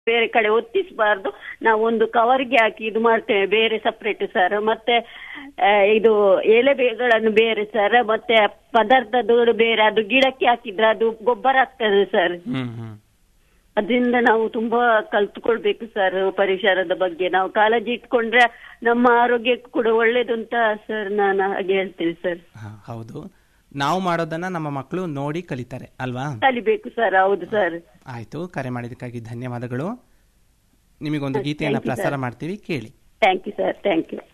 ಬೇರೆ ಕಡೆ ಒತ್ತಿಸಬಾರ್ದು ನಾವು ಒಂದು ಕವರ್ಗೆ ಹಾಕಿ ಇದು ಮಾಡ್ತೇವೆ ಬೇರೆ ಸಪ್ರೇಟ್ ಸರ್ ಮತ್ತೆ ಆ, ಇದು ಎಲೆಗಳನ್ನು ಬೇರೆ ಸರ್ ಮತ್ತೆ ಪದಾರ್ಥಗಳು ಬೇರೆ ಅದು ಗಿಡಕ್ಕೆ ಹಾಕಿದ್ರೆ ಅದು ಗೊಬ್ಬರ ಆಗ್ತದೆ ಸರ್ ಹ್ಮ್ ಹ್ಮ್ ಅದರಿಂದ ನಾವು ತುಂಬಾ ಕಲ್ತ್ಕೊಳ್ಬೇಕು ಸರ್ ಪರಿಸರದ ಬಗ್ಗೆ ನಾವು ಕಾಳಜಿ ಇಟ್ಕೊಂಡ್ರೆ ನಮ್ಮ ಆರೋಗ್ಯಕ್ಕೂ ಕೂಡ ಒಳ್ಳೇದು ಅಂತ ಸರ್ ನಾನು ಹಾಗೆ ಹೇಳ್ತೇನೆ ಸರ್ ಹಾ, ಹೌದು ನಾವು ಮಾಡೋದನ್ನ ನಮ್ಮ ಮಕ್ಕಳು ನೋಡಿ ಕಲಿತಾರೆ ಅಲ್ವಾ ಕಲಿಬೇಕು ಸರ್ ಹೌದು ಸರ್ ಆಯ್ತು ಕರೆ ಮಾಡಿದ್ದಕ್ಕಾಗಿ ಧನ್ಯವಾದಗಳು ನಿಮಗೊಂದು ಗೀತೆಯನ್ನ Thank you, ಪ್ರಸಾರ sir. ಮಾಡ್ತೀವಿ ಕೇಳಿ thank you sir thank you